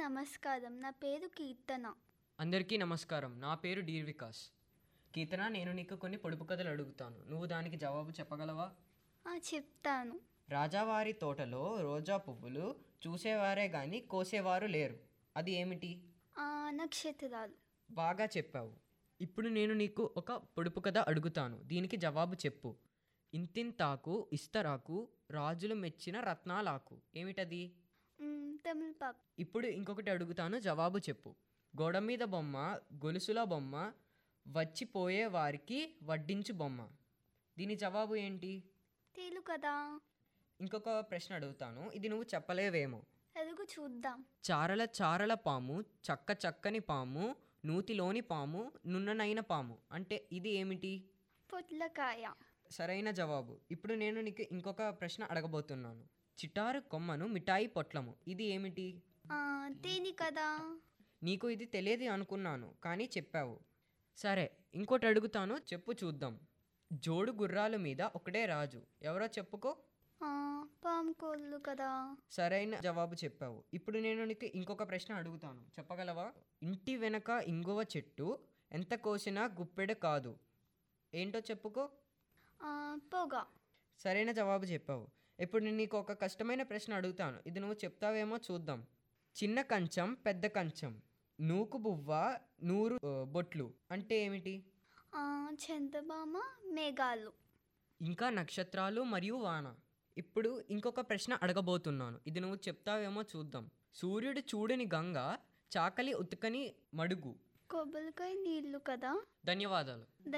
నమస్కారం నా పేరు కీర్తన అందరికీ నమస్కారం నా పేరు డీర్ వికాస్ కీర్తన నేను నీకు కొన్ని పొడుపు కథలు అడుగుతాను నువ్వు దానికి జవాబు చెప్పగలవా ఆ, చెప్తాను రాజావారి తోటలో రోజా పువ్వులు చూసేవారే గాని కోసేవారు లేరు అది ఏమిటి ఆ, నక్షత్రాలు బాగా చెప్పావు ఇప్పుడు నేను నీకు ఒక పొడుపు కథ అడుగుతాను దీనికి జవాబు చెప్పు ఇంతింతాకు ఇస్తరాకు రాజులు మెచ్చిన రత్నాలాకు ఏమిటది మ్, తమిళపాకు ఇప్పుడు ఇంకొకటి అడుగుతాను జవాబు చెప్పు గోడ మీద బొమ్మ గొలుసుల బొమ్మ వచ్చిపోయే వారికి వడ్డించు బొమ్మ దీని జవాబు ఏంటి తేలు కదా ఇంకొక ప్రశ్న అడుగుతాను ఇది నువ్వు చెప్పలేవేమో ఎదుగు చూద్దాం చారల చారల పాము చక్క చక్కని పాము నూతిలోని పాము నున్ననైన పాము అంటే ఇది ఏమిటి పొట్లకాయ సరైన జవాబు ఇప్పుడు నేను నీకు ఇంకొక ప్రశ్న అడగబోతున్నాను చిటారు కొమ్మను మిఠాయి పొట్లము ఇది ఏమిటి ఆ, తేనె కదా నీకు ఇది తెలియదు అనుకున్నాను కానీ చెప్పావు సరే ఇంకోటి అడుగుతాను చెప్పు చూద్దాం జోడు గుర్రాల మీద ఒకటే రాజు ఎవరో చెప్పుకో ఆ, పాము కోళ్ళు కదా సరైన జవాబు చెప్పావు ఇప్పుడు నేను నీకు ఇంకొక ప్రశ్న అడుగుతాను చెప్పగలవా ఇంటి వెనక ఇంగువ చెట్టు ఎంత కోసినా గుప్పెడు కాదు ఏంటో చెప్పుకో ఆ, పొగ సరైన జవాబు చెప్పావు ఇప్పుడు నేను నీకు ఒక కష్టమైన ప్రశ్న అడుగుతాను ఇది నువ్వు చెప్తావేమో చూద్దాం చిన్న కంచం పెద్ద కంచం నూకు బువ్వ నూరు ఆ, బొట్లు అంటే ఏమిటి ఆ, చందమామ మేఘాలు ఇంకా నక్షత్రాలు మరియు వాన ఇప్పుడు ఇంకొక ప్రశ్న అడగబోతున్నాను ఇది నువ్వు చెప్తావేమో చూద్దాం సూర్యుడు చూడని గంగ చాకలి ఉతుకని మడుగు కొబ్బరికాయ నీళ్ళు కదా ధన్యవాదాలు